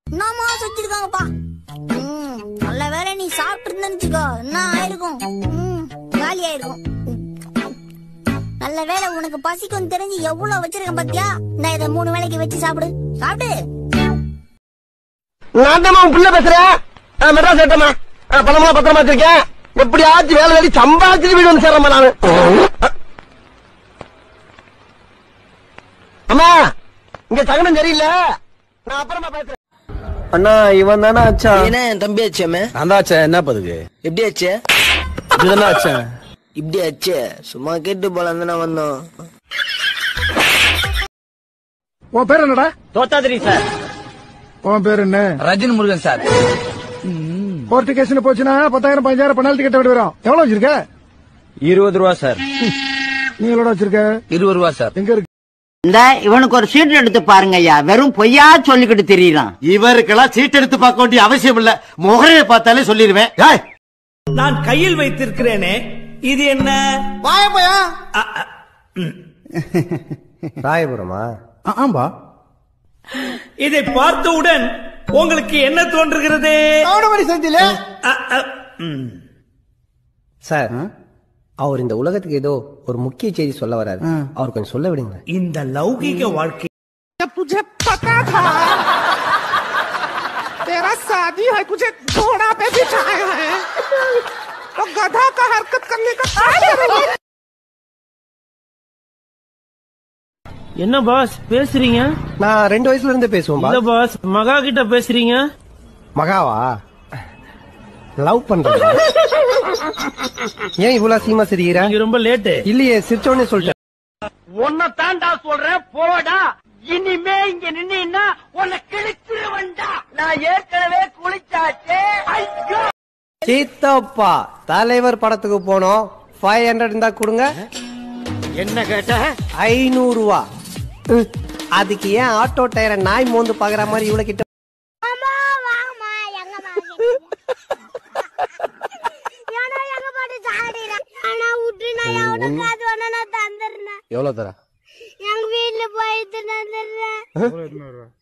என்னமா வச்சிருக்காங்கப்பா ம், நல்ல வேளை நீ சாப்பிட்டு இருந்துச்சுக்கோ என்ன ஆயிருக்கும் ம், காலி ஆயிருக்கும் நல்ல வேளை உனக்கு பசிக்கும் தெரிஞ்சு எவ்வளவு வச்சிருக்கேன் பாத்தியா நான் இதை மூணு வேளைக்கு வச்சு சாப்பிடு சாப்பிடு நான் தான் உன் பிள்ளை பேசுறேன் ஆ, மெட்ராஸ் ஏட்டமா பணமா பத்திரமா வச்சிருக்கேன் எப்படியாச்சும் வேலை தேடி சம்பாதிச்சுட்டு வீடு வந்து சேர்றேன் நானு அம்மா இங்க சகனம் சரியில்லை நான் அப்புறமா பேசுறேன் அண்ணா இவன் தானே அச்சா என்ன என் தம்பி ஆச்சாமே நான் தான் ஆச்சேன் என்ன பதுக்கு எப்படி ஆச்சு இதுதானே ஆச்சேன் இப்படி ஆச்சு சும்மா கேட்டு போலாம் தானே வந்தோம் உன் பேர் என்னடா தோத்தாதிரி சார் உன் பேர் என்ன ரஜினி முருகன் சார் கோர்ட்டு கேஸ்னு போச்சுன்னா பத்தாயிரம் பதினஞ்சாயிரம் பெனால்டி கட்ட வேண்டி வரும் எவ்வளவு வச்சிருக்க இருபது ரூபா சார் நீ எவ்வளவு வச்சிருக்க இருபது ரூபா சார் எங்க இருக்கு இந்த இவனுக்கு ஒரு சீட் எடுத்து பாருங்க ஐயா வெறும் பொய்யா சொல்லிக்கிட்டு தெரியலாம் இவருக்கெல்லாம் சீட் எடுத்து பார்க்க வேண்டிய அவசியம் இல்ல முகரையை பார்த்தாலே சொல்லிடுவேன் நான் கையில் வைத்திருக்கிறேனே இது என்ன வாயப்பயா அ, அ, ம். ராயபுரமா ஆம்பா இதை பார்த்தவுடன் உங்களுக்கு என்ன தோன்றுகிறது கவுடமணி செந்தில அ, அ, ம். சார் அவர் இந்த உலகத்துக்கு ஏதோ ஒரு முக்கிய செய்தி சொல்ல வராரு அவர் கொஞ்சம் சொல்ல விடுங்க இந்த லௌகிக வாழ்க்கை तुझे पता था तेरा शादी है तुझे घोड़ा पे बिठाया है तो गधा का हरकत करने का क्या जरूरत என்ன பாஸ் பேசுறீங்க நான் ரெண்டு வயசுல இருந்து பேசுவோம் பாஸ் மகா கிட்ட பேசுறீங்க மகாவா லவ் பண்றேன் ஏன் இவ்வளவு சீமா சிரிக்கிற ரொம்ப லேட்டு இல்லையே சிரிச்சோடனே சொல்லிட்டேன் உன்னை தாண்டா சொல்றேன் போடா இனிமே இங்க நின்னா உன்னை கிழிச்சிருவண்டா நான் ஏற்கனவே குளிச்சாச்சே ஐயோ சீத்தப்பா தலைவர் படத்துக்கு போனோம் ஃபைவ் ஹண்ட்ரட் இருந்தா கொடுங்க என்ன கேட்ட ஐநூறு ரூபா ம், அதுக்கு ஏன் ஆட்டோ டயரை நாய் மோந்து பாக்குற மாதிரி இவ்வளவு கிட்ட அம்மா வாமா எங்க ஏன்னா எங்க பாட்டு சாடிறேன் ஆனா விட்டு நான் எவ்வளவு காசு வேணா நான் தந்துடுறேன் எவ்வளவு தர எங்க வீட்டுல போய் தந்துடுறேன்